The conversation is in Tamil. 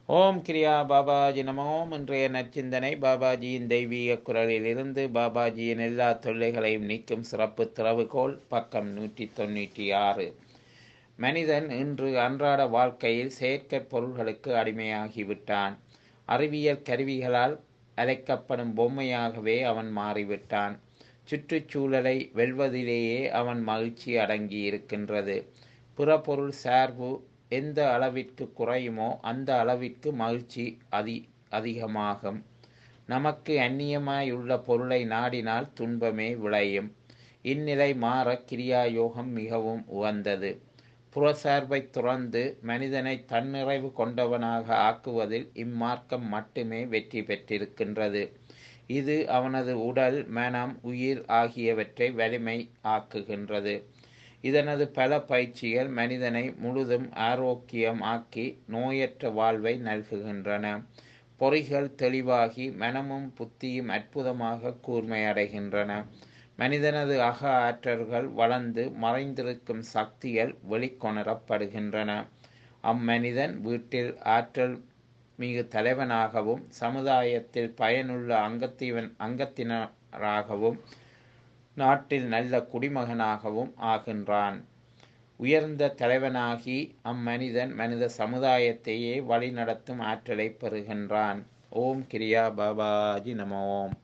ஓம் கிரியா பாபாஜி நமோம் இன்றைய நற்சிந்தனை பாபாஜியின் தெய்வீக குரலிலிருந்து பாபாஜியின் எல்லா தொல்லைகளையும் நீக்கும் சிறப்பு திறவுகோல் பக்கம் நூற்றி தொண்ணூற்றி ஆறு மனிதன் இன்று அன்றாட வாழ்க்கையில் செயற்கை பொருள்களுக்கு அடிமையாகிவிட்டான் அறிவியல் கருவிகளால் அழைக்கப்படும் பொம்மையாகவே அவன் மாறிவிட்டான் சுற்றுச்சூழலை வெல்வதிலேயே அவன் மகிழ்ச்சி அடங்கி இருக்கின்றது புறப்பொருள் சார்பு எந்த அளவிற்கு குறையுமோ அந்த அளவிற்கு மகிழ்ச்சி அதி அதிகமாகும் நமக்கு அந்நியமாயுள்ள பொருளை நாடினால் துன்பமே விளையும் இந்நிலை மாற கிரியா யோகம் மிகவும் உகந்தது புறசார்பை துறந்து மனிதனை தன்னிறைவு கொண்டவனாக ஆக்குவதில் இம்மார்க்கம் மட்டுமே வெற்றி பெற்றிருக்கின்றது இது அவனது உடல் மனம் உயிர் ஆகியவற்றை வலிமை ஆக்குகின்றது இதனது பல பயிற்சிகள் மனிதனை முழுதும் ஆரோக்கியம் ஆக்கி நோயற்ற வாழ்வை நல்குகின்றன பொறிகள் தெளிவாகி மனமும் புத்தியும் அற்புதமாக கூர்மையடைகின்றன மனிதனது அக ஆற்றல்கள் வளர்ந்து மறைந்திருக்கும் சக்திகள் வெளிக்கொணரப்படுகின்றன அம்மனிதன் வீட்டில் ஆற்றல் மிகு தலைவனாகவும் சமுதாயத்தில் பயனுள்ள அங்கத்திவன் அங்கத்தினராகவும் நாட்டில் நல்ல குடிமகனாகவும் ஆகின்றான் உயர்ந்த தலைவனாகி அம்மனிதன் மனித சமுதாயத்தையே வழிநடத்தும் ஆற்றலை பெறுகின்றான் ஓம் கிரியா பாபாஜி நம ஓம்